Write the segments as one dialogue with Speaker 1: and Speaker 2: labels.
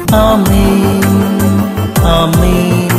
Speaker 1: ആമേൻ ആമേൻ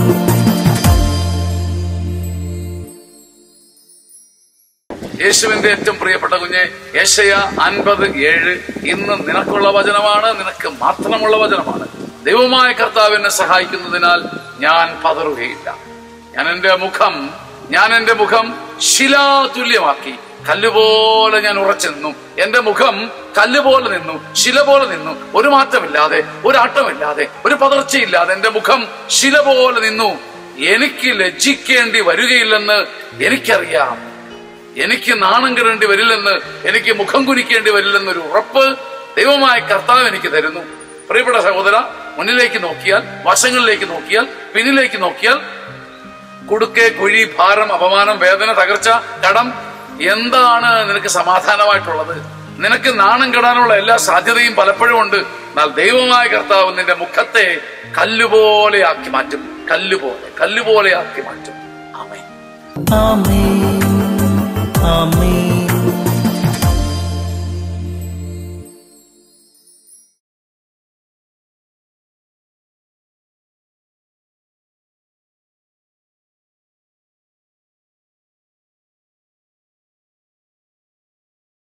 Speaker 2: യേശുവിന്റെ ഏറ്റവും പ്രിയപ്പെട്ട കുഞ്ഞെ യേശയ അൻപത് ഏഴ് ഇന്ന് നിനക്കുള്ള വചനമാണ് നിനക്ക് മാത്രമുള്ള വചനമാണ് ദൈവമായ കർത്താവിനെ സഹായിക്കുന്നതിനാൽ ഞാൻ പതറുകയില്ല ഞാൻ എന്റെ മുഖം ഞാൻ എന്റെ മുഖം ശിലാതുല്യമാക്കി കല്ലുപോലെ ഞാൻ ഉറച്ചു നിന്നു എന്റെ മുഖം കല്ലുപോലെ നിന്നു ശില പോലെ നിന്നു ഒരു മാറ്റമില്ലാതെ ഒരു ആട്ടമില്ലാതെ ഒരു പതർച്ചയില്ലാതെ എന്റെ മുഖം ശില പോലെ നിന്നു എനിക്ക് ലജ്ജിക്കേണ്ടി വരികയില്ലെന്ന് എനിക്കറിയാം എനിക്ക് നാണം കെടേണ്ടി വരില്ലെന്ന് എനിക്ക് മുഖം കുനിക്കേണ്ടി വരില്ലെന്നൊരു ഉറപ്പ് ദൈവമായ കർത്താവ് എനിക്ക് തരുന്നു പ്രിയപ്പെട്ട സഹോദര മുന്നിലേക്ക് നോക്കിയാൽ വശങ്ങളിലേക്ക് നോക്കിയാൽ പിന്നിലേക്ക് നോക്കിയാൽ കുടുക്കെ കുഴി ഭാരം അപമാനം വേദന തകർച്ച കടം എന്താണ് നിനക്ക് സമാധാനമായിട്ടുള്ളത് നിനക്ക് നാണം കെടാനുള്ള എല്ലാ സാധ്യതയും പലപ്പോഴും ഉണ്ട് എന്നാൽ ദൈവമായ കർത്താവ് നിന്റെ മുഖത്തെ കല്ലുപോലെ ആക്കി മാറ്റും കല്ലുപോലെ കല്ലുപോലെ ആക്കി മാറ്റും ആമേ
Speaker 1: ആമേൻ ആമേൻ